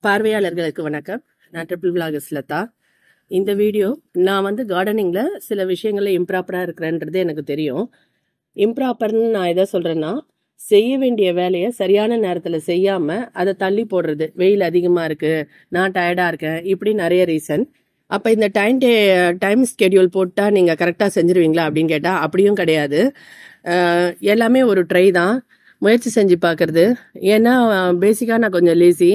பார்வையாளர்களுக்கு வணக்கம் நான் ட்ரிபிள் பிளாகஸ் லதா இந்த வீடியோ நான் வந்து கார்டனிங்ல சில விஷயங்கள்ல இம்ப்ராப்பரா இருக்கிறேன்றது எனக்கு தெரியும் இம்ப்ராப்பர்னு நான் எதை சொல்றேன்னா செய்ய வேண்டிய வேலையை சரியான நேரத்துல செய்யாம அதை தள்ளி போடுறது வெயில் அதிகமா இருக்கு நான் டயர்டா இருக்கேன் இப்படி நிறைய ரீசன் அப்ப இந்த டைம் டே டைம் ஸ்கெடியூல் போட்டா நீங்க கரெக்டா செஞ்சிருவீங்களா அப்படின்னு கேட்டா அப்படியும் கிடையாது அஹ் எல்லாமே ஒரு ட்ரை தான் முயற்சி செஞ்சு பார்க்கறது ஏன்னா பேசிக்காக நான் கொஞ்சம் லேசி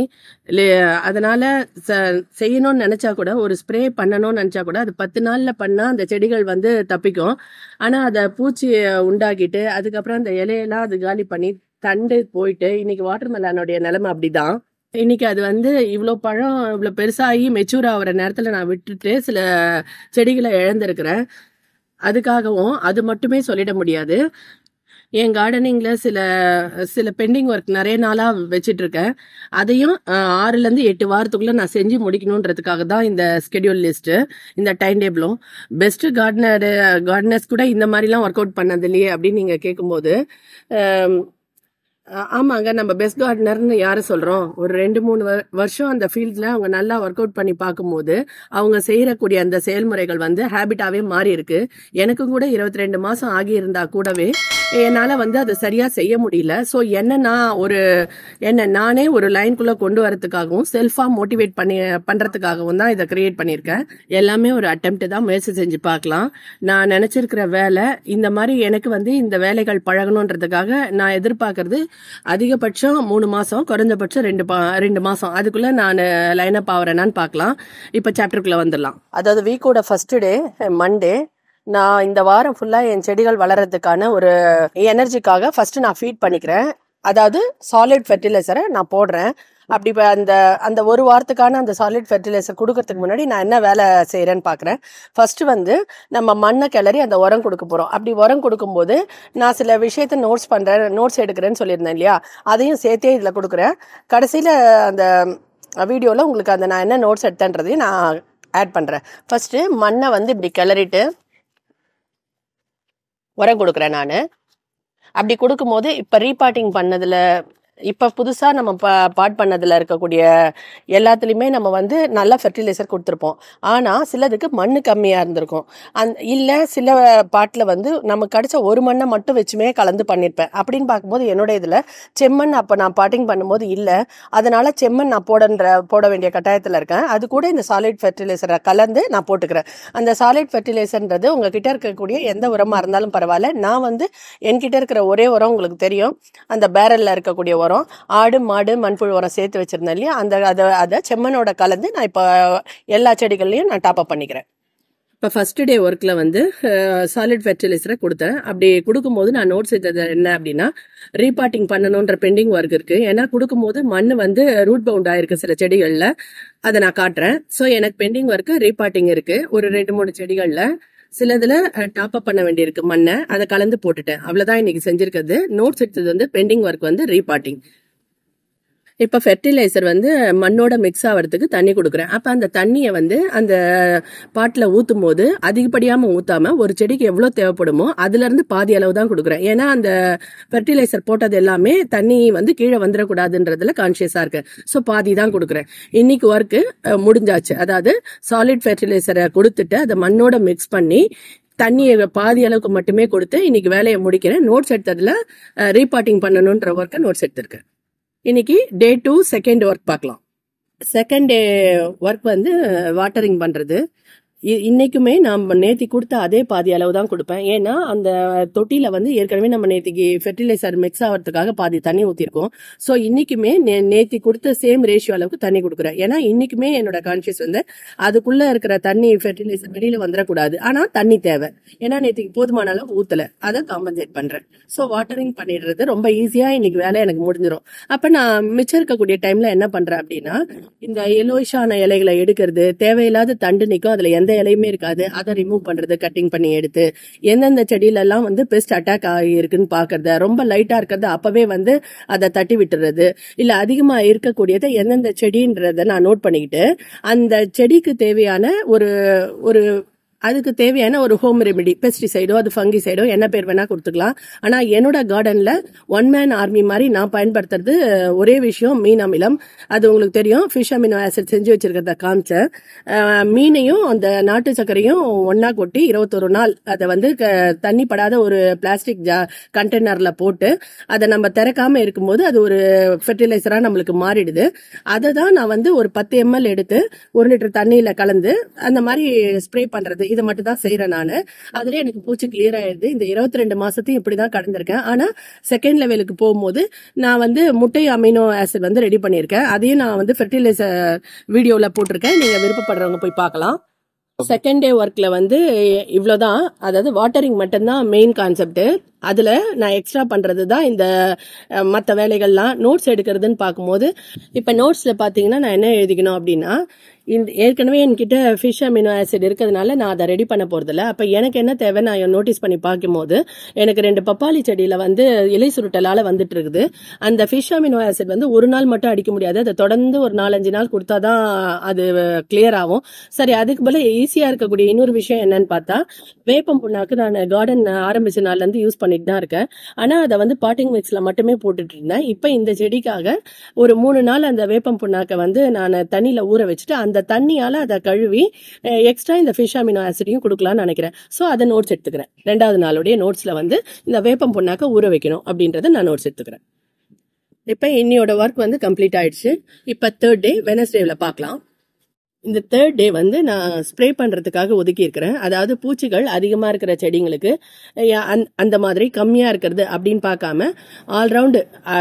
அதனால ச செய்யணும்னு நினச்சா கூட ஒரு ஸ்ப்ரே பண்ணணும்னு நினச்சா கூட அது பத்து நாளில் பண்ணால் அந்த செடிகள் வந்து தப்பிக்கும் ஆனால் அதை பூச்சி உண்டாக்கிட்டு அதுக்கப்புறம் அந்த இலையெல்லாம் அது காலி பண்ணி தண்டு போயிட்டு இன்னைக்கு வாட்டர் மெலானுடைய நிலைமை அப்படிதான் இன்னைக்கு அது வந்து இவ்வளோ பழம் இவ்வளோ பெருசாகி மெச்சூர் ஆகிற நேரத்தில் நான் விட்டுட்டு சில செடிகளை இழந்திருக்கிறேன் அதுக்காகவும் அது மட்டுமே சொல்லிட முடியாது என் கார்டனிங்கில் சில சில பெண்டிங் ஒர்க் நிறைய நாளாக வச்சிட்டு இருக்கேன் அதையும் அஹ், ஆறுலேருந்து எட்டு வாரத்துக்குள்ளே நான் செஞ்சு முடிக்கணுன்றதுக்காக தான் இந்த ஸ்கெடியூல் லிஸ்ட்டு இந்த டைம் டேபிளும் பெஸ்ட் கார்டனர் கார்டனர்ஸ் கூட இந்த மாதிரிலாம் ஒர்க் அவுட் பண்ணது இல்லையே அப்படின்னு நீங்கள் கேட்கும்போது அம், ஆ- ஆமாங்க நம்ம பெஸ்ட் கார்டனர்னு யாரை சொல்றோம் ஒரு ரெண்டு மூணு வரு- வருஷம் அந்த ஃபீல்ட்ல அவங்க நல்லா ஒர்க் அவுட் பண்ணி பார்க்கும்போது அவங்க செய்யறக்கூடிய அந்த செயல்முறைகள் வந்து ஹேபிட்டாவே மாறி இருக்கு எனக்கும் கூட இருபத்தி ரெண்டு மாசம் ஆகி இருந்தா கூடவே என்னால வந்து அதை சரியா செய்ய முடியல ஸோ என்ன நான் ஒரு என்ன நானே ஒரு லைன்குள்ள கொண்டு வரதுக்காகவும் செல்ஃபா மோட்டிவேட் பண்ணி பண்றதுக்காகவும் தான் இதை கிரியேட் பண்ணியிருக்கேன் எல்லாமே ஒரு அட்டெம்ப்ட் தான் முயற்சி செஞ்சு பார்க்கலாம் நான் நினைச்சிருக்கிற வேலை இந்த மாதிரி எனக்கு வந்து இந்த வேலைகள் பழகணுன்றதுக்காக நான் எதிர்பார்க்கறது அதிகபட்சம் மூணு மாசம் குறைஞ்சபட்சம் ரெண்டு பா- ரெண்டு மாசம் அதுக்குள்ள நான் லைன் அப் ஆகிறேனான்னு பார்க்கலாம் இப்போ சாப்டருக்குள்ள வந்துடலாம் அதாவது வீக்கோட ஃபர்ஸ்ட் டே மண்டே நான் இந்த வாரம் ஃபுல்லாக என் செடிகள் வளர்றதுக்கான ஒரு எனர்ஜிக்காக ஃபர்ஸ்ட் நான் ஃபீட் பண்ணிக்கிறேன் அதாவது சாலிட் ஃபெர்டிலைசரை நான் போடுறேன் அப்படி இப்போ அந்த அந்த ஒரு வாரத்துக்கான அந்த சாலிட் ஃபெர்டிலைசர் கொடுக்கறதுக்கு முன்னாடி நான் என்ன வேலை செய்கிறேன்னு பார்க்குறேன் ஃபர்ஸ்ட் வந்து நம்ம மண்ணை கிளறி அந்த உரம் கொடுக்க போகிறோம் அப்படி உரம் கொடுக்கும்போது நான் சில விஷயத்த நோட்ஸ் பண்ணுறேன் நோட்ஸ் எடுக்கிறேன்னு சொல்லியிருந்தேன் இல்லையா அதையும் சேர்த்தே இதில் கொடுக்குறேன் கடைசியில் அந்த வீடியோவில் உங்களுக்கு அந்த நான் என்ன நோட்ஸ் எடுத்தேன்றதையும் நான் ஆட் பண்ணுறேன் ஃபர்ஸ்ட்டு மண்ணை வந்து இப்படி கிளறிட்டு உரம் கொடுக்குறேன் நான் அப்படி கொடுக்கும்போது இப்போ ரீபாட்டிங் பண்ணதில் இப்போ புதுசாக நம்ம பா பாட் பண்ணதில் இருக்கக்கூடிய எல்லாத்துலேயுமே நம்ம வந்து நல்லா ஃபெர்டிலைசர் கொடுத்துருப்போம் ஆனால் சிலதுக்கு மண் கம்மியாக இருந்திருக்கும் அந் இல்லை சில பாட்டில் வந்து நமக்கு கிடைச்ச ஒரு மண்ணை மட்டும் வச்சுமே கலந்து பண்ணியிருப்பேன் அப்படின்னு பார்க்கும்போது என்னோட இதில் செம்மண் அப்போ நான் பாட்டிங் பண்ணும்போது இல்லை அதனால செம்மண் நான் போடன்ற போட வேண்டிய கட்டாயத்தில் இருக்கேன் அது கூட இந்த சாலிட் ஃபெர்டிலைசரை கலந்து நான் போட்டுக்கிறேன் அந்த சாலிட் ஃபெர்டிலைசர்ன்றது உங்ககிட்ட இருக்கக்கூடிய எந்த உரமாக இருந்தாலும் பரவாயில்ல நான் வந்து என்கிட்ட இருக்கிற ஒரே உரம் உங்களுக்கு தெரியும் அந்த பேரலில் இருக்கக்கூடிய உரம் ஆடு மாடு மண்புழு உரம் சேர்த்து வச்சிருந்தேன் இல்லையா அந்த அதை அதை செம்மண்ணோட கலந்து நான் இப்போ எல்லா செடிகள்லையும் நான் டாப் அப் பண்ணிக்கிறேன் இப்போ ஃபர்ஸ்ட் டே ஒர்க்கில் வந்து சாலிட் ஃபெர்டிலைசரை கொடுத்தேன் அப்படி கொடுக்கும்போது நான் நோட்ஸ் எடுத்தது என்ன அப்படின்னா ரீபாட்டிங் பண்ணணுன்ற பெண்டிங் ஒர்க் இருக்கு ஏன்னா கொடுக்கும்போது மண் வந்து ரூட் பவுண்ட் ஆயிருக்கு சில செடிகளில் அதை நான் காட்டுறேன் ஸோ எனக்கு பெண்டிங் ஒர்க்கு ரீபாட்டிங் இருக்கு ஒரு ரெண்டு மூணு செடிகளில் சிலதுல டாப் அப் பண்ண வேண்டியிருக்கு மண்ணை அதை கலந்து போட்டுட்டேன் அவ்வளவுதான் இன்னைக்கு செஞ்சிருக்கிறது நோட்ஸ் எடுத்தது வந்து பெண்டிங் ஒர்க் வந்து ரீபாட்டிங் இப்போ ஃபெர்டிலைசர் வந்து மண்ணோட மிக்ஸ் ஆகிறதுக்கு தண்ணி கொடுக்குறேன் அப்போ அந்த தண்ணியை வந்து அந்த பாட்டில் ஊற்றும் போது அதிகப்படியாமல் ஊற்றாம ஒரு செடிக்கு எவ்வளோ தேவைப்படுமோ அதுலேருந்து பாதி அளவு தான் கொடுக்குறேன் ஏன்னா அந்த ஃபெர்டிலைசர் போட்டது எல்லாமே தண்ணி வந்து கீழே வந்துடக்கூடாதுன்றதுல கான்ஷியஸாக இருக்கேன் ஸோ பாதி தான் கொடுக்குறேன் இன்னைக்கு ஒர்க்கு முடிஞ்சாச்சு அதாவது சாலிட் ஃபெர்டிலைசரை கொடுத்துட்டு அதை மண்ணோட மிக்ஸ் பண்ணி தண்ணியை பாதி அளவுக்கு மட்டுமே கொடுத்து இன்னைக்கு வேலையை முடிக்கிறேன் நோட்ஸ் எடுத்ததுல ரீபாட்டிங் பண்ணணுன்ற ஒர்க்கை நோட்ஸ் எடுத்திருக்கேன் இன்னைக்கு டே டூ செகண்ட் ஒர்க் பார்க்கலாம் செகண்ட் டே ஒர்க் வந்து வாட்டரிங் பண்றது இ- இன்னைக்குமே நான் நேத்தி கொடுத்த அதே பாதி அளவு தான் கொடுப்பேன் ஏன்னா அந்த தொட்டியில வந்து ஏற்கனவே நம்ம நேத்திக்கு ஃபெர்டிலைசர் மிக்ஸ் ஆகிறதுக்காக பாதி தண்ணி ஊத்திருக்கோம் ஸோ இன்னைக்குமே நே- நேத்தி கொடுத்த சேம் ரேஷியோ அளவுக்கு தண்ணி கொடுக்குறேன் ஏன்னா இன்னைக்குமே என்னோட கான்சியஸ் வந்து அதுக்குள்ள இருக்கிற தண்ணி ஃபெர்டிலைசர் வெளியில வந்துடக்கூடாது ஆனா தண்ணி தேவை ஏன்னா நேத்திக்கு போதுமான அளவு ஊத்தல அதை காம்பன்சேட் பண்றேன் ஸோ வாட்டரிங் பண்ணிடுறது ரொம்ப ஈஸியா இன்னைக்கு வேலை எனக்கு முடிஞ்சிடும் அப்ப நான் மிச்சம் இருக்கக்கூடிய டைம்ல என்ன பண்றேன் அப்படின்னா இந்த எலோயிஷான இலைகளை எடுக்கிறது தேவையில்லாத தண்டு நிற்கும் அதுல எந்த இலையுமே இருக்காது அதை ரிமூவ் பண்றது கட்டிங் பண்ணி எடுத்து எந்தெந்த செடியில எல்லாம் வந்து பெஸ்ட் அட்டாக் ஆகியிருக்குன்னு பாக்குறது ரொம்ப லைட்டா இருக்கிறது அப்பவே வந்து அதை தட்டி விட்டுறது இல்ல அதிகமா இருக்கக்கூடியதை எந்தெந்த செடின்றத நான் நோட் பண்ணிக்கிட்டு அந்த செடிக்கு தேவையான ஒரு ஒரு அதுக்கு தேவையான ஒரு ஹோம் ரெமெடி பெஸ்டிசைடோ அது ஃபங்கிசைடோ என்ன பேர் வேணா கொடுத்துக்கலாம் ஆனா என்னோட கார்டன்ல ஒன் மேன் ஆர்மி மாதிரி நான் பயன்படுத்துறது அஹ், ஒரே விஷயம் மீன் அமிலம் அது உங்களுக்கு தெரியும் ஃபிஷ் அமினோ ஆசிட் செஞ்சு வச்சிருக்கிறத காமிச்சேன் அஹ், மீனையும் அந்த நாட்டு சர்க்கரையும் ஒண்ணா கொட்டி இருபத்தொரு நாள் அதை வந்து க- தண்ணி படாத ஒரு பிளாஸ்டிக் ஜா கண்டெய்னர்ல போட்டு அதை நம்ம திறக்காம இருக்கும்போது அது ஒரு ஃபெர்டிலைசரா நம்மளுக்கு மாறிடுது அதை தான் நான் வந்து ஒரு பத்து எம்எல் எடுத்து ஒரு லிட்டர் தண்ணியில கலந்து அந்த மாதிரி ஸ்ப்ரே பண்றது இதை மட்டும் தான் செய்யறேன் நான் அதுல எனக்கு பூச்சி கிளியர் ஆயிடுது இந்த இருபத்தி ரெண்டு மாசத்தையும் இப்படிதான் கடந்திருக்கேன் ஆனா செகண்ட் லெவலுக்கு போகும்போது நான் வந்து முட்டை அமினோ ஆசிட் வந்து ரெடி பண்ணியிருக்கேன் அதையும் நான் வந்து ஃபெர்டிலைசர் வீடியோல போட்டிருக்கேன் நீங்க விருப்பப்படுறவங்க போய் பார்க்கலாம் செகண்ட் டே ஒர்க்ல வந்து இவ்வளவுதான் அதாவது வாட்டரிங் மட்டும்தான் மெயின் கான்செப்ட் அதுல நான் எக்ஸ்ட்ரா பண்றது தான் இந்த அஹ், மத்த வேலைகள்லாம் நோட்ஸ் எடுக்கிறதுன்னு பார்க்கும்போது இப்ப நோட்ஸ்ல பாத்தீங்கன்னா நான் என்ன எழுதிக்கணும் அப்படின்னா இந்த ஏற்கனவே என்கிட்ட ஃபிஷ் அமினோ ஆசிட் இருக்கிறதுனால நான் அதை ரெடி பண்ண போறதில்ல அப்ப எனக்கு என்ன தேவை நான் நோட்டீஸ் பண்ணி பார்க்கும்போது எனக்கு ரெண்டு பப்பாளி செடியில வந்து இலை சுருட்டலால வந்துட்டு இருக்குது அந்த ஃபிஷ் அமினோ ஆசிட் வந்து ஒரு நாள் மட்டும் அடிக்க முடியாது அதை தொடர்ந்து ஒரு நாலஞ்சு நாள் கொடுத்தாதான் அது கிளியர் ஆகும் சரி அதுக்கு பதிலா ஈஸியா இருக்கக்கூடிய இன்னொரு விஷயம் என்னன்னு பார்த்தா வேப்பம் புண்ணாக்கு நான் கார்டன் ஆரம்பிச்ச நாள்ல இருந்து யூஸ் பண்ணிட்டு தான் இருக்கேன் ஆனா அதை வந்து பாட்டிங் மிக்ஸ்ல மட்டுமே போட்டுட்டு இருந்தேன் இப்போ இந்த செடிக்காக ஒரு மூணு நாள் அந்த வேப்பம் புண்ணாக்கை வந்து நான் தண்ணியில ஊற வச்சுட்டு அந்த தண்ணியால அதை கழுவி எக்ஸ்ட்ரா இந்த ஃபிஷ் அமினோ ஆசிடையும் கொடுக்கலாம்னு நினைக்கிறேன் ஸோ அதை நோட்ஸ் எடுத்துக்கிறேன் ரெண்டாவது நாளுடைய நோட்ஸ்ல வந்து இந்த வேப்பம் புண்ணாக்கை ஊற வைக்கணும் அப்படின்றத நான் நோட்ஸ் எடுத்துக்கிறேன் இப்போ இன்னியோட ஒர்க் வந்து கம்ப்ளீட் ஆயிடுச்சு இப்போ தேர்ட் டே வெனஸ்டேவில் பார்க்கலாம் இந்த தேர்ட் டே வந்து நான் ஸ்ப்ரே பண்றதுக்காக ஒதுக்கி இருக்கிறேன் அதாவது பூச்சிகள் அதிகமா இருக்கிற செடிங்களுக்கு அஹ், அந்த- அந்த மாதிரி கம்மியா இருக்கிறது அப்படின்னு பார்க்காம ஆல்ரவுண்டு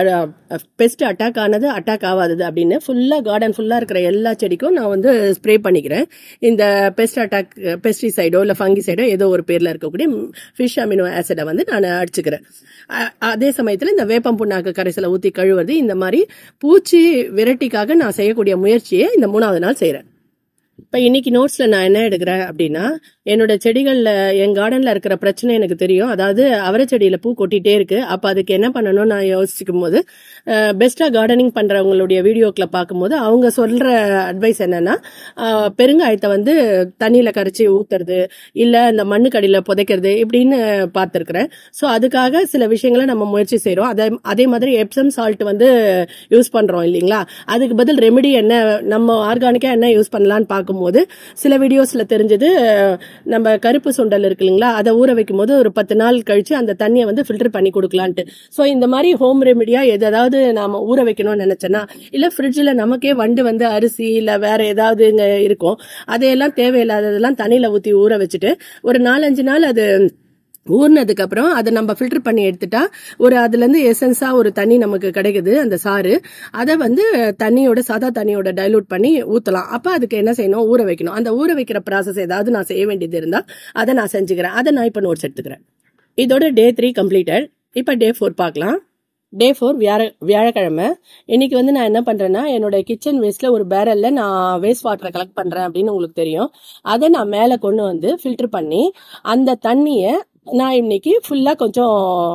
பெஸ்ட் அட்டாக் ஆனது அட்டாக் ஆகாதது அப்படின்னு ஃபுல்லா கார்டன் ஃபுல்லா இருக்கிற எல்லா செடிக்கும் நான் வந்து ஸ்ப்ரே பண்ணிக்கிறேன் இந்த பெஸ்ட் அட்டாக் பெஸ்டிசைடோ இல்ல ஃபங்கிசைடோ ஏதோ ஒரு பேர்ல இருக்கக்கூடிய ஃபிஷ் அமினோ ஆசிடை வந்து நான் அடிச்சுக்கிறேன் அ- அதே சமயத்துல இந்த வேப்பம் புண்ணாக்கு கரைசலை ஊத்தி கழுவுறது இந்த மாதிரி பூச்சி விரட்டிக்காக நான் செய்யக்கூடிய முயற்சியை இந்த மூணாவது நாள் செய்றேன் இப்ப இன்னைக்கு நோட்ஸ்ல நான் என்ன எடுக்கிறேன் அப்படின்னா என்னோட செடிகள்ல என் கார்டன்ல இருக்கிற பிரச்சனை எனக்கு தெரியும் அதாவது அவரை செடியில பூ கொட்டிட்டே இருக்கு அப்ப அதுக்கு என்ன பண்ணணும்னு நான் யோசிக்கும் போது பெஸ்டா கார்டனிங் பண்றவங்களுடைய வீடியோக்களை பார்க்கும்போது அவங்க சொல்ற அட்வைஸ் என்னன்னா அஹ், பெருங்காயத்தை வந்து தண்ணியில கரைச்சி ஊத்துறது இல்ல இந்த மண்ணுக்கடியில புதைக்கிறது இப்படின்னு பார்த்திருக்கிறேன் ஸோ அதுக்காக சில விஷயங்களை நம்ம முயற்சி செய்றோம் அதே அதே மாதிரி எப்சம் சால்ட் வந்து யூஸ் பண்றோம் இல்லைங்களா அதுக்கு பதில் ரெமெடி என்ன நம்ம ஆர்கானிக்கா என்ன யூஸ் பண்ணலாம்னு பார்க்கும்போது சில வீடியோஸ்ல தெரிஞ்சது அஹ், நம்ம கருப்பு சுண்டல் இருக்கு இல்லைங்களா அதை ஊற வைக்கும் போது ஒரு பத்து நாள் கழிச்சு அந்த தண்ணியை வந்து ஃபில்டர் பண்ணி கொடுக்கலான்ட்டு ஸோ இந்த மாதிரி ஹோம் ரெமெடியா எதாவது நாம ஊற வைக்கணும்னு நினைச்சேன்னா இல்ல ஃப்ரிட்ஜில் நமக்கே வண்டு வந்து அரிசி இல்ல வேற ஏதாவது இங்க இருக்கும் அதையெல்லாம் தேவையில்லாததெல்லாம் தண்ணியில ஊத்தி ஊற வச்சுட்டு ஒரு நாலஞ்சு நாள் அது ஊறினதுக்கு அப்புறம் அதை நம்ம ஃபில்டர் பண்ணி எடுத்துட்டா ஒரு அதுல இருந்து எசன்ஸா ஒரு தண்ணி நமக்கு கிடைக்குது அந்த சாறு அதை வந்து தண்ணியோட சாதா தண்ணியோட டைலூட் பண்ணி ஊத்தலாம் அப்ப அதுக்கு என்ன செய்யணும் ஊற வைக்கணும் அந்த ஊற வைக்கிற ப்ராசஸ் ஏதாவது நான் செய்ய வேண்டியது இருந்தா அதை நான் செஞ்சுக்கிறேன் அதை நான் இப்ப நோட்ஸ் எடுத்துக்கிறேன் இதோட டே த்ரீ கம்ப்ளீட்டட் இப்ப டே ஃபோர் பார்க்கலாம் டே ஃபோர் வியாழ வியாழக்கிழமை இன்னைக்கு வந்து நான் என்ன பண்றேன்னா என்னோட கிச்சன் வேஸ்ட்ல ஒரு பேரல்ல நான் வேஸ்ட் வாட்டரை கலெக்ட் பண்றேன் அப்படின்னு உங்களுக்கு தெரியும் அதை நான் மேலே கொண்டு வந்து ஃபில்டர் பண்ணி அந்த தண்ணியை நான் இன்னைக்கு ஃபுல்லா கொஞ்சம்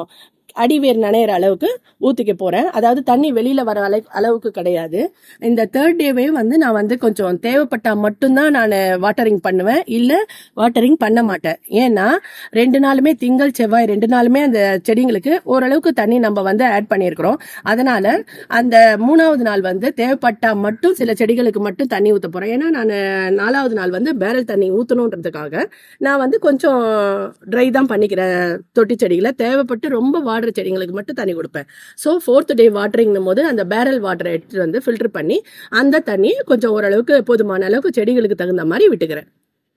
அடிவேர் நனையிற அளவுக்கு ஊத்திக்க போறேன் அதாவது தண்ணி வெளியில வர அள அளவுக்கு கிடையாது இந்த தேர்ட் டேவே வந்து நான் வந்து கொஞ்சம் தேவைப்பட்டா மட்டும்தான் நான் வாட்டரிங் பண்ணுவேன் இல்ல வாட்டரிங் பண்ண மாட்டேன் ஏன்னா ரெண்டு நாளுமே திங்கள் செவ்வாய் ரெண்டு நாளுமே அந்த செடிங்களுக்கு ஓரளவுக்கு தண்ணி நம்ம வந்து ஆட் பண்ணியிருக்கிறோம் அதனால அந்த மூணாவது நாள் வந்து தேவைப்பட்டா மட்டும் சில செடிகளுக்கு மட்டும் தண்ணி ஊத்த போறேன் ஏன்னா நான் நாலாவது நாள் வந்து பேரல் தண்ணி ஊத்தணுன்றதுக்காக நான் வந்து கொஞ்சம் ட்ரை தான் பண்ணிக்கிறேன் தொட்டி செடிகளை தேவைப்பட்டு ரொம்ப வாடுற செடிங்களுக்கு மட்டும் தண்ணி கொடுப்பேன் ஸோ ஃபோர்த் டே வாட்டரிங்னும் போது அந்த பேரல் வாட்டரை எடுத்துட்டு வந்து ஃபில்டர் பண்ணி அந்த தண்ணி கொஞ்சம் ஓரளவுக்கு போதுமான அளவுக்கு செடிகளுக்கு தகுந்த மாதிரி விட்டுக்கிறேன்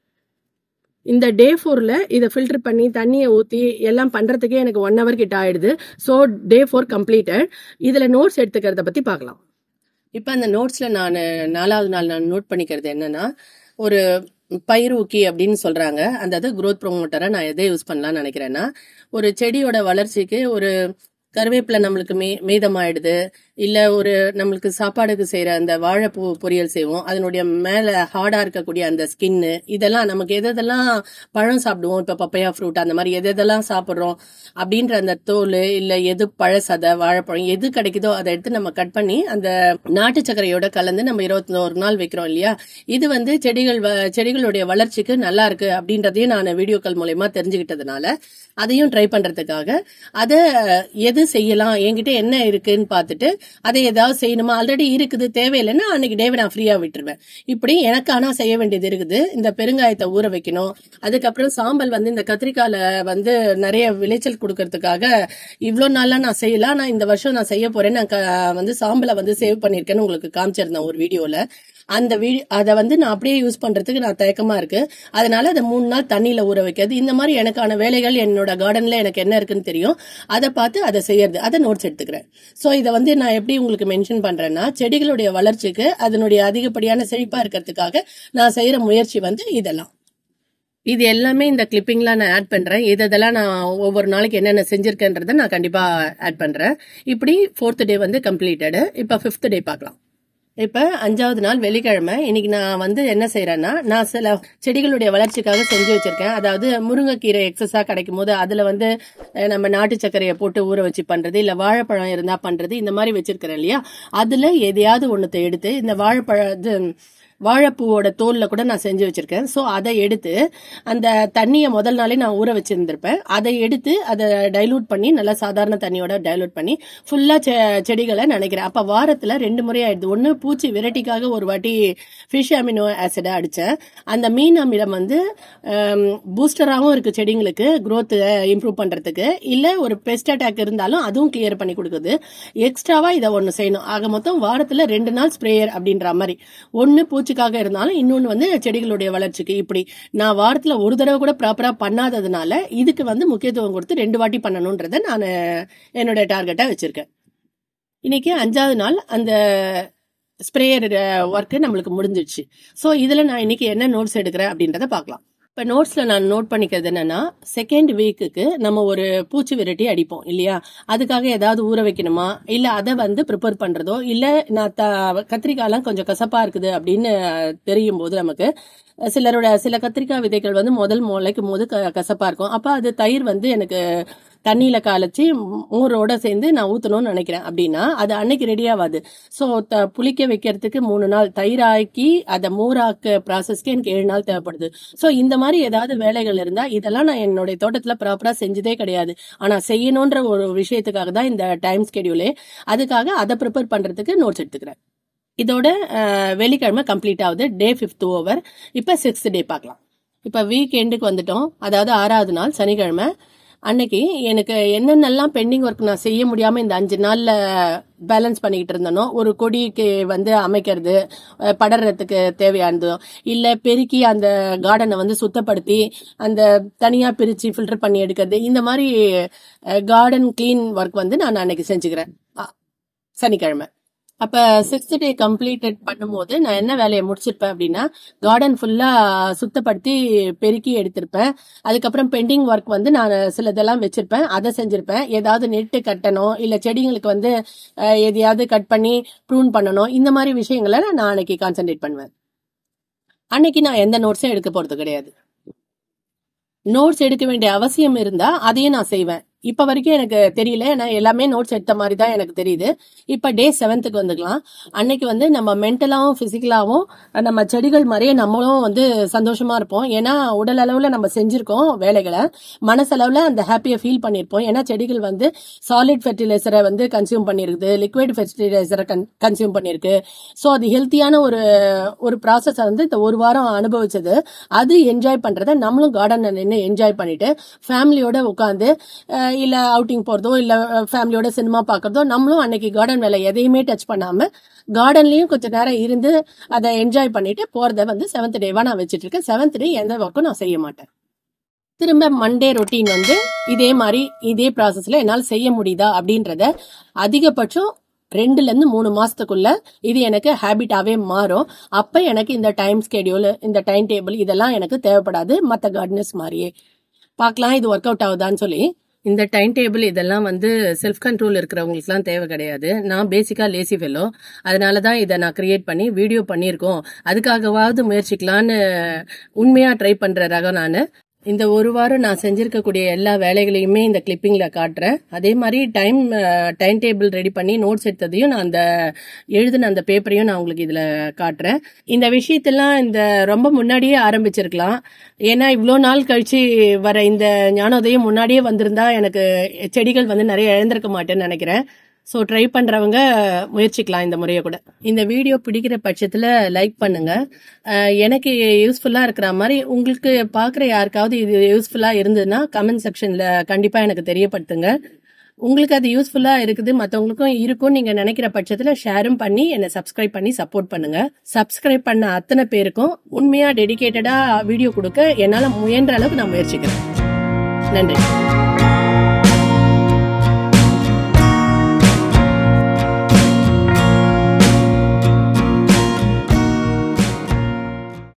இந்த டே ஃபோரில் இதை ஃபில்டர் பண்ணி தண்ணியை ஊற்றி எல்லாம் பண்ணுறதுக்கே எனக்கு ஒன் ஹவர் கிட்ட ஆயிடுது ஸோ டே ஃபோர் கம்ப்ளீட்டட் இதில் நோட்ஸ் எடுத்துக்கிறத பற்றி பார்க்கலாம் இப்போ அந்த நோட்ஸில் நான் நாலாவது நாள் நான் நோட் பண்ணிக்கிறது என்னன்னா ஒரு பயிர் ஊக்கி அப்படின்னு சொல்றாங்க அந்த அது growth ப்ரொமோட்டரை நான் எதை யூஸ் பண்ணலாம்னு நினைக்கிறேன்னா ஒரு செடியோட வளர்ச்சிக்கு ஒரு கருவேப்பிலை நம்மளுக்கு மே மீதமாயிடுது இல்ல ஒரு நம்மளுக்கு சாப்பாடுக்கு செய்யற அந்த வாழைப்பூ பொரியல் செய்வோம் அதனுடைய மேல ஹார்டா இருக்கக்கூடிய அந்த ஸ்கின்னு இதெல்லாம் நமக்கு எது எதெல்லாம் பழம் சாப்பிடுவோம் இப்ப பப்பையா ஃப்ரூட் அந்த மாதிரி எது எதெல்லாம் சாப்பிடுறோம் அப்படின்ற அந்த தோல் இல்ல எது பழசதை வாழைப்பழம் எது கிடைக்குதோ அதை எடுத்து நம்ம கட் பண்ணி அந்த நாட்டு சர்க்கரையோட கலந்து நம்ம இருபத்தி ஒரு நாள் வைக்கிறோம் இல்லையா இது வந்து செடிகள் வ- செடிகளுடைய வளர்ச்சிக்கு நல்லா இருக்கு அப்படின்றதையும் நான் வீடியோக்கள் மூலயமா தெரிஞ்சுக்கிட்டதுனால அதையும் ட்ரை பண்றதுக்காக அதை எது செய்யலாம் என்கிட்ட என்ன இருக்குன்னு பார்த்துட்டு அதை ஏதாவது செய்யணுமா ஆல்ரெடி இருக்குது தேவையில்லைன்னா அன்னைக்கு டேவை நான் ஃப்ரீயா விட்டுருவேன் இப்படி எனக்கு ஆனா செய்ய வேண்டியது இருக்குது இந்த பெருங்காயத்தை ஊற வைக்கணும் அதுக்கப்புறம் சாம்பல் வந்து இந்த கத்திரிக்காயில வந்து நிறைய விளைச்சல் கொடுக்கறதுக்காக இவ்வளோ நாளா நான் செய்யல நான் இந்த வருஷம் நான் செய்ய போறேன் நான் க- வந்து சாம்பலை வந்து சேவ் பண்ணிருக்கேன்னு உங்களுக்கு காமிச்சிருந்தேன் ஒரு வீடியோல அந்த வீடியோ அதை வந்து நான் அப்படியே யூஸ் பண்றதுக்கு நான் தயக்கமா இருக்கு அதனால அதை மூணு நாள் தண்ணியில ஊற வைக்கிறது இந்த மாதிரி எனக்கான வேலைகள் என்னோட கார்டன்ல எனக்கு என்ன இருக்குன்னு தெரியும் அதை பார்த்து அதை செய்யறது அதை நோட்ஸ் எடுத்துக்கிறேன் ஸோ இதை வந்து நான் எப்படி உங்களுக்கு மென்ஷன் பண்றேன்னா செடிகளுடைய வளர்ச்சிக்கு அதனுடைய அதிகப்படியான செழிப்பா இருக்கிறதுக்காக நான் செய்யற முயற்சி வந்து இதெல்லாம் இது எல்லாமே இந்த கிளிப்பிங்ல நான் ஆட் பண்றேன் இது இதெல்லாம் நான் ஒவ்வொரு நாளைக்கு என்னென்ன செஞ்சிருக்கேன்றதை நான் கண்டிப்பா ஆட் பண்றேன் இப்படி ஃபோர்த் டே வந்து கம்ப்ளீட்டடு இப்போ ஃபிஃப்த் டே பார்க்கலாம் இப்ப அஞ்சாவது நாள் வெள்ளிக்கிழமை இன்னைக்கு நான் வந்து என்ன செய்யறேன்னா நான் சில செடிகளுடைய வளர்ச்சிக்காக செஞ்சு வச்சிருக்கேன் அதாவது முருங்கைக்கீரை எக்ஸஸா கிடைக்கும் போது அதுல வந்து அஹ், நம்ம நாட்டு சர்க்கரையை போட்டு ஊற வச்சு பண்றது இல்ல வாழைப்பழம் இருந்தா பண்றது இந்த மாதிரி வச்சிருக்கிறேன் இல்லையா அதுல எதையாவது ஒண்ணுத்தை எடுத்து இந்த வாழைப்பழ இது வாழைப்பூவோட தோல்ல கூட நான் செஞ்சு வச்சிருக்கேன் ஸோ அதை எடுத்து அந்த தண்ணியை முதல் நாளே நான் ஊற வச்சிருந்திருப்பேன் அதை எடுத்து அதை டைலூட் பண்ணி நல்லா சாதாரண தண்ணியோட டைலூட் பண்ணி ஃபுல்லா செடிகளை நினைக்கிறேன் அப்ப வாரத்துல ரெண்டு முறை ஆயிடுது ஒண்ணு பூச்சி விரட்டிக்காக ஒரு வாட்டி ஃபிஷ் அமினோ ஆசிட அடிச்சேன் அந்த மீன் அமிலம் வந்து பூஸ்டராகவும் இருக்கு செடிங்களுக்கு growth இம்ப்ரூவ் பண்றதுக்கு இல்ல ஒரு பெஸ்ட் அட்டாக் இருந்தாலும் அதுவும் கிளியர் பண்ணி கொடுக்குது எக்ஸ்ட்ராவா இதை ஒண்ணு செய்யணும் ஆக மொத்தம் வாரத்துல ரெண்டு நாள் ஸ்ப்ரேயர் அப்படின்ற மாதிரி ஒன்னு பூச்சிக்காக இருந்தாலும் இன்னொன்னு வந்து செடிகளுடைய வளர்ச்சிக்கு இப்படி நான் வாரத்துல ஒரு தடவை கூட ப்ராப்பரா பண்ணாததுனால இதுக்கு வந்து முக்கியத்துவம் கொடுத்து ரெண்டு வாட்டி பண்ணணுன்றதை நான் என்னோட டார்கெட்டா வச்சிருக்கேன் இன்னைக்கு அஞ்சாவது நாள் அந்த ஸ்ப்ரேயர் ஒர்க்கு நம்மளுக்கு முடிஞ்சிடுச்சு ஸோ இதில் நான் இன்னைக்கு என்ன நோட்ஸ் எடுக்கிறேன் அப்படின்றத பார்க்கலாம் இப்போ நோட்ஸில் நான் நோட் பண்ணிக்கிறது என்னன்னா செகண்ட் வீக்குக்கு நம்ம ஒரு பூச்சி விரட்டி அடிப்போம் இல்லையா அதுக்காக ஏதாவது ஊற வைக்கணுமா இல்லை அதை வந்து ப்ரிப்பேர் பண்ணுறதோ இல்லை நான் த கத்திரிக்காயெல்லாம் கொஞ்சம் கசப்பாக இருக்குது அப்படின்னு தெரியும் போது நமக்கு சிலரோட சில கத்திரிக்காய் விதைகள் வந்து முதல் முளைக்கும் போது க கசப்பாக இருக்கும் அப்போ அது தயிர் வந்து எனக்கு தண்ணியில காலைச்சி மோரோட சேர்ந்து நான் ஊத்தணும்னு நினைக்கிறேன் அப்படின்னா அது அன்னைக்கு ரெடி ஆகாது ஸோ புளிக்க வைக்கிறதுக்கு மூணு நாள் தயிராக்கி அதை மோராக்க ப்ராசஸ்க்கு எனக்கு ஏழு நாள் தேவைப்படுது ஸோ இந்த மாதிரி ஏதாவது வேலைகள் இருந்தா இதெல்லாம் நான் என்னுடைய தோட்டத்துல ப்ராப்பரா செஞ்சதே கிடையாது ஆனா செய்யணுன்ற ஒரு விஷயத்துக்காக தான் இந்த டைம் ஸ்கெடியூலே அதுக்காக அதை ப்ரிப்பேர் பண்றதுக்கு நோட்ஸ் எடுத்துக்கிறேன் இதோட அஹ், வெள்ளிக்கிழமை கம்ப்ளீட் ஆகுது டே ஃபிஃப்த் ஓவர் இப்போ சிக்ஸ்த் டே பார்க்கலாம் இப்போ வீக் எண்டுக்கு வந்துட்டோம் அதாவது ஆறாவது நாள் சனிக்கிழமை அன்னைக்கு எனக்கு என்னென்னலாம் பெண்டிங் ஒர்க் நான் செய்ய முடியாம இந்த அஞ்சு நாள்ல பேலன்ஸ் பண்ணிக்கிட்டு இருந்தனோ ஒரு கொடிக்கு வந்து அமைக்கிறது அஹ், படர்றதுக்கு தேவையானதோ இல்ல பெருக்கி அந்த கார்டனை வந்து சுத்தப்படுத்தி அந்த தனியா பிரிச்சு ஃபில்டர் பண்ணி எடுக்கிறது இந்த மாதிரி கார்டன் கிளீன் ஒர்க் வந்து நான் அன்னைக்கு செஞ்சுக்கிறேன் அ- சனிக்கிழமை அப்ப சிக்ஸ்த் டே கம்ப்ளீட்டட் பண்ணும்போது நான் என்ன வேலையை முடிச்சிருப்பேன் அப்படின்னா கார்டன் ஃபுல்லா சுத்தப்படுத்தி பெருக்கி எடுத்திருப்பேன் அதுக்கப்புறம் பெண்டிங் ஒர்க் வந்து நான் சிலதெல்லாம் வச்சிருப்பேன் அதை செஞ்சிருப்பேன் ஏதாவது நெட்டு கட்டணும் இல்ல செடிங்களுக்கு வந்து அஹ், எதையாவது கட் பண்ணி ப்ரூன் பண்ணணும் இந்த மாதிரி விஷயங்களை நான் அன்னைக்கு கான்சென்ட்ரேட் பண்ணுவேன் அன்னைக்கு நான் எந்த நோட்ஸும் எடுக்க போறது கிடையாது நோட்ஸ் எடுக்க வேண்டிய அவசியம் இருந்தா அதையும் நான் செய்வேன் இப்ப வரைக்கும் எனக்கு தெரியல ஏன்னா எல்லாமே நோட்ஸ் எடுத்த மாதிரி தான் எனக்கு தெரியுது இப்ப டே செவன்த்துக்கு வந்துக்கலாம் அன்னைக்கு வந்து நம்ம மென்டலாவும் பிசிக்கலாவும் நம்ம செடிகள் மாதிரியே நம்மளும் வந்து சந்தோஷமா இருப்போம் ஏன்னா உடல் அளவுல நம்ம செஞ்சிருக்கோம் வேலைகளை மனசளவுல அந்த ஹாப்பியை ஃபீல் பண்ணியிருப்போம் ஏன்னா செடிகள் வந்து சாலிட் ஃபெர்டிலைசரை வந்து கன்சியூம் பண்ணிருக்குது லிக்விட் ஃபெர்டிலைசரை கன்சியூம் பண்ணிருக்கு ஸோ அது ஹெல்த்தியான ஒரு ஒரு ப்ராசஸை வந்து இந்த ஒரு வாரம் அனுபவிச்சது அது என்ஜாய் பண்றத நம்மளும் கார்டன்ல நின்று என்ஜாய் பண்ணிட்டு ஃபேமிலியோட உட்காந்து இல்ல அவுட்டிங் போறதோ இல்ல ஃபேமிலியோட சினிமா பார்க்கறதோ நம்மளும் அன்னைக்கு கார்டன் வேலை எதையுமே டச் பண்ணாம கார்டன்லயும் கொஞ்ச நேரம் இருந்து அதை என்ஜாய் பண்ணிட்டு போறத வந்து செவன்த் டேவா நான் வச்சிட்டு இருக்கேன் செவன்த் டே எந்த ஒர்க்கும் நான் செய்ய மாட்டேன் திரும்ப மண்டே ரொட்டீன் வந்து இதே மாதிரி இதே ப்ராசஸ்ல என்னால் செய்ய முடியுதா அப்படின்றத அதிகபட்சம் ரெண்டுல இருந்து மூணு மாசத்துக்குள்ள இது எனக்கு ஹேபிட்டாவே மாறும் அப்ப எனக்கு இந்த டைம் ஸ்கெடியூல் இந்த டைம் டேபிள் இதெல்லாம் எனக்கு தேவைப்படாது மற்ற கார்டனர்ஸ் மாதிரியே பார்க்கலாம் இது ஒர்க் அவுட் ஆகுதான்னு சொல்லி இந்த டைம் டேபிள் இதெல்லாம் வந்து செல்ஃப் கண்ட்ரோல் இருக்கிறவங்களுக்குலாம் தேவை கிடையாது நான் பேசிக்காக லேசி ஃபெல்லோ அதனால தான் இதை நான் கிரியேட் பண்ணி வீடியோ பண்ணியிருக்கோம் அதுக்காகவாவது முயற்சிக்கலான்னு உண்மையாக ட்ரை பண்ணுற ரகம் நான் இந்த ஒரு வாரம் நான் செஞ்சிருக்கக்கூடிய எல்லா வேலைகளையுமே இந்த கிளிப்பிங்ல காட்டுறேன் அதே மாதிரி டைம் டைம் டேபிள் ரெடி பண்ணி நோட்ஸ் எடுத்ததையும் நான் அந்த எழுதின அந்த பேப்பரையும் நான் உங்களுக்கு இதுல காட்டுறேன் இந்த விஷயத்தெல்லாம் இந்த ரொம்ப முன்னாடியே ஆரம்பிச்சிருக்கலாம் ஏன்னா இவ்வளோ நாள் கழிச்சு வர இந்த ஞானோதயம் முன்னாடியே வந்திருந்தா எனக்கு செடிகள் வந்து நிறைய இழந்திருக்க மாட்டேன்னு நினைக்கிறேன் ஸோ ட்ரை பண்ணுறவங்க முயற்சிக்கலாம் இந்த முறையை கூட இந்த வீடியோ பிடிக்கிற பட்சத்தில் லைக் பண்ணுங்க அஹ் எனக்கு யூஸ்ஃபுல்லாக இருக்கிற மாதிரி உங்களுக்கு பார்க்குற யாருக்காவது இது யூஸ்ஃபுல்லாக இருந்ததுன்னா கமெண்ட் செக்ஷனில் கண்டிப்பாக எனக்கு தெரியப்படுத்துங்க உங்களுக்கு அது யூஸ்ஃபுல்லாக இருக்குது மற்றவங்களுக்கும் இருக்கும் நீங்கள் நினைக்கிற பட்சத்தில் ஷேரும் பண்ணி என்னை சப்ஸ்கிரைப் பண்ணி சப்போர்ட் பண்ணுங்க சப்ஸ்கிரைப் பண்ண அத்தனை பேருக்கும் உண்மையாக டெடிகேட்டடாக வீடியோ கொடுக்க என்னால் முயன்ற அளவுக்கு நான் முயற்சிக்கிறேன் நன்றி